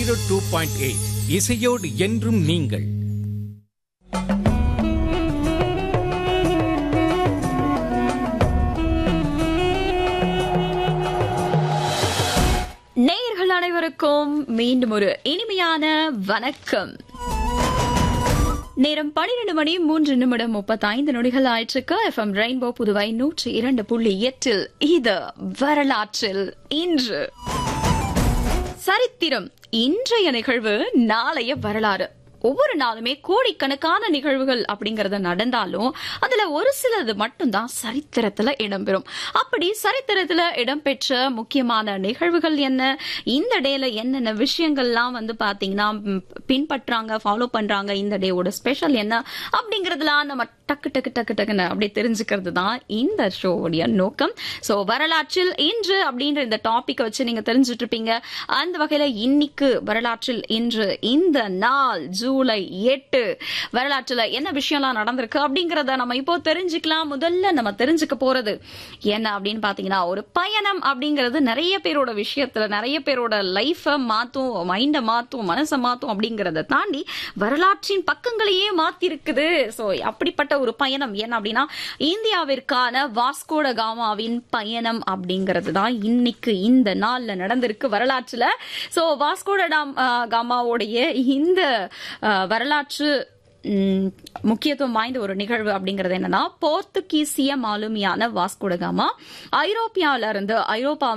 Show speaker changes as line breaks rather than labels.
zero two point eight இசையோடு என்றும் நீங்கள்
நேயர்கள் அனைவருக்கும் மீண்டும் ஒரு இனிமையான வணக்கம் நேரம் பனிரெண்டு மணி மூன்று நிமிடம் முப்பத்தைந்து நொடிகள் ஆயிற்றுக்கு எஃப்எம் ரெயின்போ புதுவை நூற்றி இரண்டு புள்ளி எட்டில் இது வரலாற்றில் இன்று சரித்திரம் இன்றைய நிகழ்வு நாளைய வரலாறு ஒவ்வொரு நாளுமே கோடிக்கணக்கான நிகழ்வுகள் அப்படிங்கறது நடந்தாலும் அதுல ஒரு சிலது மட்டும்தான் சரித்திரத்துல இடம்பெறும் அப்படி சரித்திரத்துல இடம்பெற்ற முக்கியமான நிகழ்வுகள் என்ன இந்த டேல என்னென்ன விஷயங்கள்லாம் வந்து பாத்தீங்கன்னா ம், பின்பற்றாங்க ஃபாலோ பண்றாங்க இந்த டேவோட ஸ்பெஷல் என்ன அப்படிங்கறதுலாம் நம்ம டக்கு டக்கு டக்கு டக்குன்னு அப்படி தெரிஞ்சுக்கிறது தான் இந்த ஷோவுடைய நோக்கம் சோ வரலாற்றில் இன்று அப்படின்ற இந்த டாபிக் வச்சு நீங்க தெரிஞ்சுட்டு இருப்பீங்க அந்த வகையில இன்னைக்கு வரலாற்றில் இன்று இந்த நாள் ஜூலை எட்டு வரலாற்றுல என்ன விஷயம்லாம் நடந்திருக்கு அப்படிங்கறத நம்ம இப்போ தெரிஞ்சுக்கலாம் முதல்ல நம்ம தெரிஞ்சுக்க போறது என்ன அப்படின்னு பாத்தீங்கன்னா ஒரு பயணம் அப்படிங்கிறது நிறைய பேரோட விஷயத்துல நிறைய பேரோட லைஃப மாத்தும் மைண்ட மாத்தும் மனசை மாத்தும் அப்படிங்கறத தாண்டி வரலாற்றின் பக்கங்களையே மாத்தி இருக்குது சோ அப்படிப்பட்ட ஒரு பயணம் என்ன அப்படின்னா இந்தியாவிற்கான வாஸ்கோட காமாவின் பயணம் அப்படிங்கிறது தான் இன்னைக்கு இந்த நாள்ல நடந்திருக்கு வரலாற்றுல சோ வாஸ்கோட டாம் காமாவுடைய இந்த அஹ், வரலாற்று ம், முக்கியத்துவம் வாய்ந்த ஒரு நிகழ்வு அப்படிங்கிறது என்னன்னா போர்த்துகீசிய மாலுமியான வாஸ்கோட காமா ஐரோப்பியால இருந்து ஐரோப்பா